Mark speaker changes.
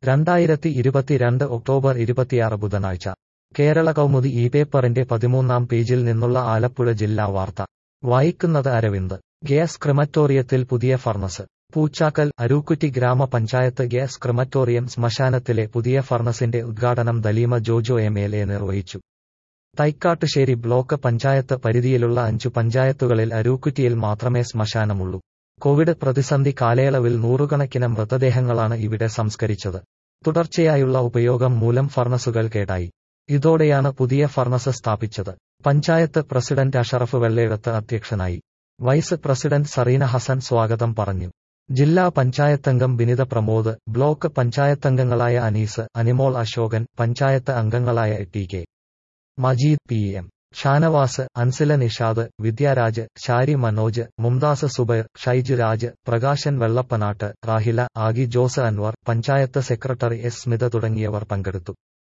Speaker 1: രണ്ടായിരത്തി ഇരുപത്തിരണ്ട് ഒക്ടോബർ ഇരുപത്തിയാറ് ബുധനാഴ്ച കേരള കൗമുദി ഈ പേപ്പറിന്റെ പതിമൂന്നാം പേജിൽ നിന്നുള്ള ആലപ്പുഴ ജില്ലാ വാർത്ത വായിക്കുന്നത് അരവിന്ദ് ഗ്യാസ് ക്രിമറ്റോറിയത്തിൽ പുതിയ ഫർണസ് പൂച്ചാക്കൽ അരൂക്കുറ്റി ഗ്രാമപഞ്ചായത്ത് ഗ്യാസ് ക്രിമറ്റോറിയം ശ്മശാനത്തിലെ പുതിയ ഫർണസിന്റെ ഉദ്ഘാടനം Dalima Jojo M L A നിർവഹിച്ചു തൈക്കാട്ടുശ്ശേരി ബ്ലോക്ക് പഞ്ചായത്ത് പരിധിയിലുള്ള അഞ്ചു പഞ്ചായത്തുകളിൽ അരൂക്കുറ്റിയിൽ മാത്രമേ ശ്മശാനമുള്ളൂ കോവിഡ് പ്രതിസന്ധി കാലയളവിൽ നൂറുകണക്കിന് മൃതദേഹങ്ങളാണ് ഇവിടെ സംസ്കരിച്ചത് തുടർച്ചയായുള്ള ഉപയോഗം മൂലം ഫർണസുകൾ കേടായി ഇതോടെയാണ് പുതിയ ഫർണസ് സ്ഥാപിച്ചത് പഞ്ചായത്ത് പ്രസിഡന്റ് അഷറഫ് വെള്ളയെടുത്ത് അധ്യക്ഷനായി വൈസ് പ്രസിഡന്റ് സറീന ഹസൻ സ്വാഗതം പറഞ്ഞു ജില്ലാ പഞ്ചായത്തംഗം ബിനിത പ്രമോദ് ബ്ലോക്ക് പഞ്ചായത്തംഗങ്ങളായ അനീസ് അനിമോൾ അശോകൻ പഞ്ചായത്ത് അംഗങ്ങളായ T K Majeed P M Shanavas Ansila Nishad Vidyaraj Shari Manoj Mumtaz Subair Shaij Raj Prakashan Vellappanatt Rahila Aagi Jose Anwar panchayat secretary S Smitha തുടങ്ങിയവർ പങ്കെടുത്തു